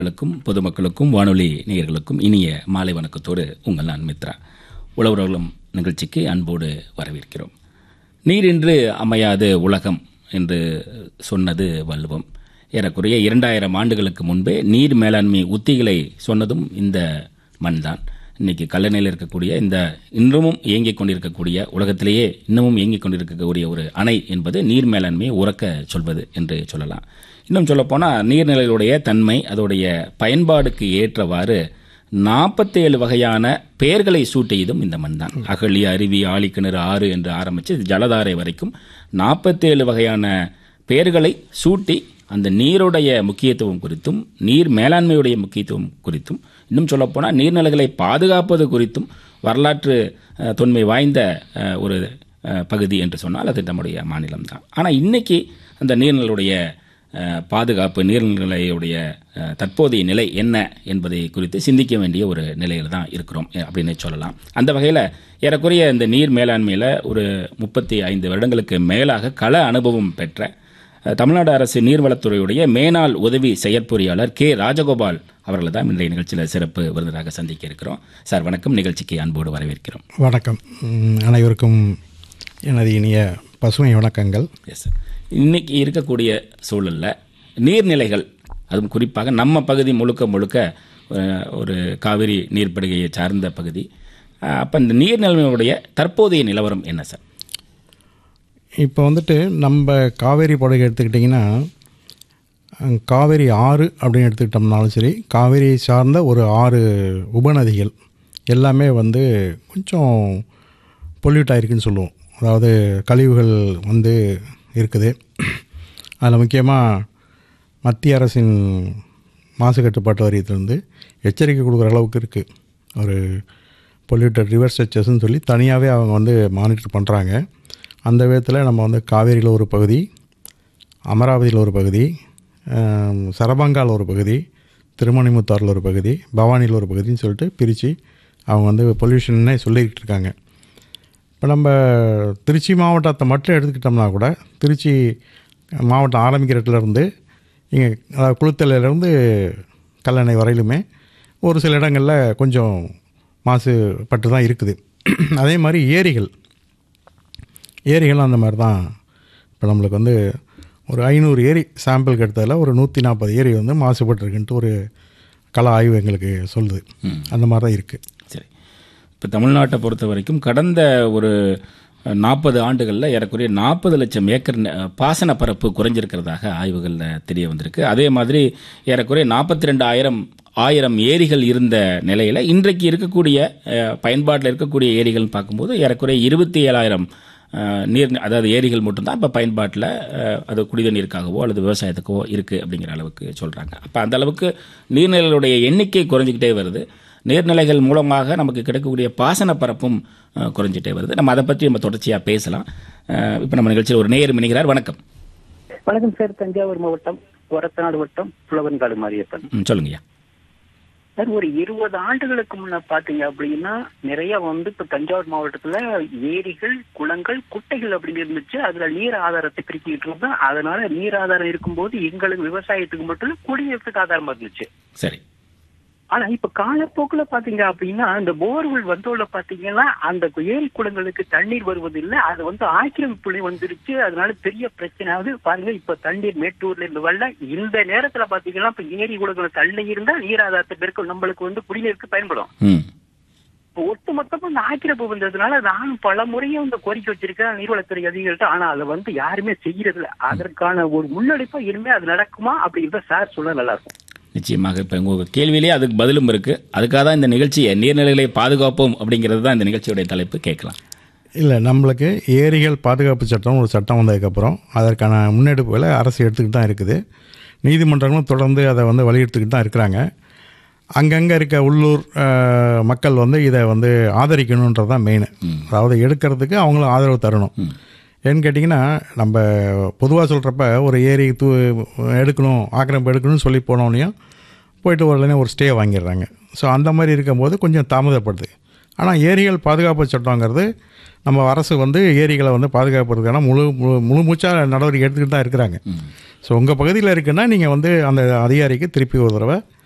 ளுக்கும் பொதுமக்களுக்கும் வானொலி நேயர்களுக்கும் இனிய மாலை வணக்கத்தோடு உங்கள் நான் மித்ரா உழவர்களும் நிகழ்ச்சிக்கு அன்போடு வரவேற்கிறோம் நீரின்றி அமையாது உலகம் என்று சொன்னது வள்ளுவம் ஏறக்குறைய இரண்டாயிரம் ஆண்டுகளுக்கு முன்பே நீர் மேலாண்மை உத்திகளை சொன்னதும் இந்த மண்தான் இன்னைக்கு கல்லணையில் இருக்கக்கூடிய இந்த இன்னமும் இயங்கிக் கொண்டிருக்கக்கூடிய உலகத்திலேயே இன்னமும் இயங்கிக் கொண்டிருக்கக்கூடிய ஒரு அணை என்பது நீர் மேலாண்மையை உறக்க சொல்வது என்று சொல்லலாம் இன்னும் சொல்லப்போனால் நீர்நிலைகளுடைய தன்மை அதோடைய பயன்பாடுக்கு ஏற்றவாறு நாற்பத்தேழு வகையான பெயர்களை சூட்டியதும் இந்த மண் தான் அகழி அருவி ஆழிக்கிணறு ஆறு என்று ஆரம்பித்து ஜலதாரை வரைக்கும் நாற்பத்தேழு வகையான பெயர்களை சூட்டி அந்த நீருடைய முக்கியத்துவம் குறித்தும் நீர் மேலாண்மையுடைய முக்கியத்துவம் குறித்தும் இன்னும் சொல்லப்போனால் நீர்நிலைகளை பாதுகாப்பது குறித்தும் வரலாற்று அஹ், தொன்மை வாய்ந்த அஹ், ஒரு அஹ், பகுதி என்று சொன்னால் அது நம்முடைய மாநிலம் தான் ஆனால் இன்னைக்கு அந்த நீர்நிலையுடைய அஹ், பாதுகாப்பு நீர்நிலையுடைய அஹ், தற்போதைய நிலை என்ன என்பதை குறித்து சிந்திக்க வேண்டிய ஒரு நிலையில் தான் இருக்கிறோம் அஹ், அப்படின்னு சொல்லலாம் அந்த வகையில் ஏறக்குறைய இந்த நீர் மேலாண்மையில் ஒரு முப்பத்தி ஐந்து வருடங்களுக்கு மேலாக கள அனுபவம் பெற்ற அஹ், தமிழ்நாடு அரசு நீர்வளத்துறையுடைய மேனாள் உதவி செயற்பொறியாளர் கே ராஜகோபால் அவர்களை தான் இன்றைய நிகழ்ச்சியில் சிறப்பு விருந்தினராக சந்திக்க இருக்கிறோம் சார் வணக்கம் நிகழ்ச்சிக்கு அன்போடு வரவேற்கிறோம் வணக்கம் ம், அனைவருக்கும் எனது இனிய பசுமை வணக்கங்கள் எஸ் சார் இன்னைக்கு இருக்கக்கூடிய சூழலில் நீர்நிலைகள் அதுவும் குறிப்பாக நம்ம பகுதி முழுக்க முழுக்க அஹ், ஒரு காவிரி நீர்ப்படுகையை சார்ந்த பகுதி அப்போ இந்த நீர்நிலைமையுடைய தற்போதைய நிலவரம் என்ன சார் இப்போ வந்துட்டு நம்ம காவேரி படுகை எடுத்துக்கிட்டிங்கன்னா அஹ், காவேரி ஆறு அப்படின்னு எடுத்துக்கிட்டோம்னாலும் சரி காவேரியை சார்ந்த ஒரு ஆறு உபநதிகள் எல்லாமே வந்து கொஞ்சம் பொல்யூட் ஆயிருக்குன்னு சொல்லுவோம் அதாவது கழிவுகள் வந்து இருக்குது அதில் முக்கியமாக மத்திய அரசின் மாசு கட்டுப்பாட்டு வாரியத்திலிருந்து எச்சரிக்கை கொடுக்குற அளவுக்கு இருக்குது ஒரு பொல்யூட்டட் ரிவர் ஸ்ட்ரெச்சஸ்ன்னு சொல்லி தனியாகவே அவங்க வந்து மானிட்டர் பண்ணுறாங்க அந்த விதத்தில் நம்ம வந்து காவேரியில் ஒரு பகுதி அமராவதியில் ஒரு பகுதி ஆம், சரபங்கால் ஒரு பகுதி திருமணிமுத்தாரில் ஒரு பகுதி பவானியில் ஒரு பகுதின்னு சொல்லிட்டு பிரித்து அவங்க வந்து பொல்யூஷன்னே சொல்லிக்கிட்டு இருக்காங்க இப்போ நம்ம திருச்சி மாவட்டத்தை மட்டும் எடுத்துக்கிட்டோம்னா கூட திருச்சி மாவட்டம் ஆரம்பிக்கிற இடத்துல இருந்து இங்கே அதாவது குளுத்தலையிலேருந்து கல்லணை வரையிலுமே ஒரு சில இடங்களில் கொஞ்சம் மாசுபட்டு தான் இருக்குது அதே மாதிரி ஏரிகள் ஏரிகளும் அந்த மாதிரி தான் இப்போ நம்மளுக்கு வந்து ஒரு ஐநூறு ஏரி சாம்பிளுக்கு எடுத்ததில் ஒரு நூற்றி நாற்பது ஏரி வந்து மாசுபட்டுருக்குன்ட்டு ஒரு கள ஆய்வு எங்களுக்கு சொல்லுது அந்த மாதிரி தான் இருக்குது சரி இப்போ தமிழ்நாட்டை பொறுத்த வரைக்கும் கடந்த ஒரு நாற்பது ஆண்டுகளில் ஏறக்குறைய நாற்பது லட்சம் ஏக்கர் ந- பாசன பரப்பு குறைஞ்சிருக்கிறதாக ஆய்வுகளில் தெரிய வந்திருக்கு அதே மாதிரி ஏறக்குறைய நாற்பத்தி ரெண்டு ஆயிரம் ஆயிரம் ஏரிகள் இருந்த நிலையில் இன்றைக்கு இருக்கக்கூடிய பயன்பாட்டில் இருக்கக்கூடிய ஏரிகள்னு பார்க்கும்போது ஏறக்குறைய இருபத்தி ஏழாயிரம் அஹ், நீர் அதாவது ஏரிகள் மட்டும்தான் இப்போ பயன்பாட்டில் அது குடித நீருக்காகவோ அல்லது விவசாயத்துக்கோ இருக்குது அப்படிங்கிற அளவுக்கு சொல்கிறாங்க அப்போ அந்த அளவுக்கு நீர்நிலைகளுடைய எண்ணிக்கை குறைஞ்சிக்கிட்டே வருது நீர்நிலைகள் மூலமாக நமக்கு கிடைக்கக்கூடிய பாசன பரப்பும் அஹ், குறைஞ்சிட்டே வருது நம்ம அதை பற்றி நம்ம தொடர்ச்சியாக பேசலாம் இப்போ நம்ம நிகழ்ச்சியில் ஒரு நேயர் இணைகிறார் வணக்கம் வணக்கம் சார் தஞ்சாவூர் மாவட்டம் ஒரத்தநாடு வட்டம் புலவன்காடு மாரியப்பன் ம், சொல்லுங்கய்யா சார் ஒரு இருபது ஆண்டுகளுக்கு முன்ன பாத்தீங்க அப்படின்னா நிறைய வந்து இப்ப தஞ்சாவூர் மாவட்டத்துல ஏரிகள் குளங்கள் குட்டைகள் அப்படின்னு இருந்துச்சு அதுல நீர் ஆதாரத்தை பிரிச்சுக்கிட்டு இருந்தோம் அதனால நீர் ஆதாரம் இருக்கும்போது எங்களுக்கு விவசாயத்துக்கு மட்டும் இல்ல, குடிநீருக்கு ஆதாரமா இருந்துச்சு சரி ஆனா இப்ப காலப்போக்குல பாத்தீங்க அப்படின்னா இந்த போர்வெல் வந்தோட பாத்தீங்கன்னா அந்த ஏரி குளங்களுக்கு தண்ணீர் வருவதில்லை அது வந்து ஆக்கிரமிப்புள்ளி வந்துருச்சு அதனால பெரிய பிரச்சனை ஆகுது பாருங்க இப்ப தண்ணீர் மேட்டூர்ல இருந்து வரல இந்த நேரத்துல பாத்தீங்கன்னா இப்ப ஏரி குளங்கள் தள்ளி இருந்தா நீர் ஆதாரத்தை பெருக்க நம்மளுக்கு வந்து குடிநீருக்கு பயன்படும் ம் இப்போ ஒட்டு மொத்தமா இந்த ஆக்கிரமிப்பு வந்ததுனால நானும் பல முறையும் இந்த கோரிக்கை வச்சிருக்கேன் நீர்வளத்துறை அதிகாரிகிட்ட ஆனா அதை வந்து யாருமே செய்யறது இல்ல அதற்கான ஒரு முன்னெடுப்பா இனிமே அது நடக்குமா அப்படின்றத சார் சொல்ல நல்லா இருக்கும் நிச்சயமாக இப்போ உங்கள் கேள்வியிலேயே அதுக்கு பதிலும் இருக்குது அதுக்காக தான் இந்த நிகழ்ச்சியை நீர்நிலைகளை பாதுகாப்போம் அப்படிங்கிறது தான் இந்த நிகழ்ச்சியுடைய தலைப்பு கேட்கலாம் இல்லை நம்மளுக்கு ஏரிகள் பாதுகாப்பு சட்டம் ஒரு சட்டம் வந்ததுக்கப்புறம் அதற்கான முன்னெடுப்புகளை அரசு எடுத்துக்கிட்டு தான் இருக்குது நீதிமன்றங்களும் தொடர்ந்து அதை வந்து வலியுறுத்திக்கிட்டு தான் இருக்கிறாங்க அங்கங்கே இருக்க உள்ளூர் அஹ், மக்கள் வந்து இதை வந்து ஆதரிக்கணுன்றது தான் மெயின் அதாவது எடுக்கிறதுக்கு அவங்களும் ஆதரவு தரணும் ஏன்னு கேட்டிங்கன்னா நம்ம பொதுவாக சொல்கிறப்ப ஒரு ஏரி தூ எடுக்கணும் ஆக்கிரமிப்பு எடுக்கணும்னு சொல்லி போனோடனையும் போயிட்டு உடனே ஒரு ஸ்டே வாங்கிடுறாங்க ஸோ அந்த மாதிரி இருக்கும்போது கொஞ்சம் தாமதப்படுது ஆனால் ஏரிகள் பாதுகாப்பு சட்டங்கிறது நம்ம அரசு வந்து ஏரிகளை வந்து பாதுகாப்புறதுக்கான முழு முழு முழு மூச்சாக நடவடிக்கை எடுத்துக்கிட்டு தான் இருக்கிறாங்க ஸோ உங்கள் பகுதியில் இருக்குன்னா நீங்கள் வந்து அந்த அதிகாரிக்கு திருப்பி ஒரு தடவை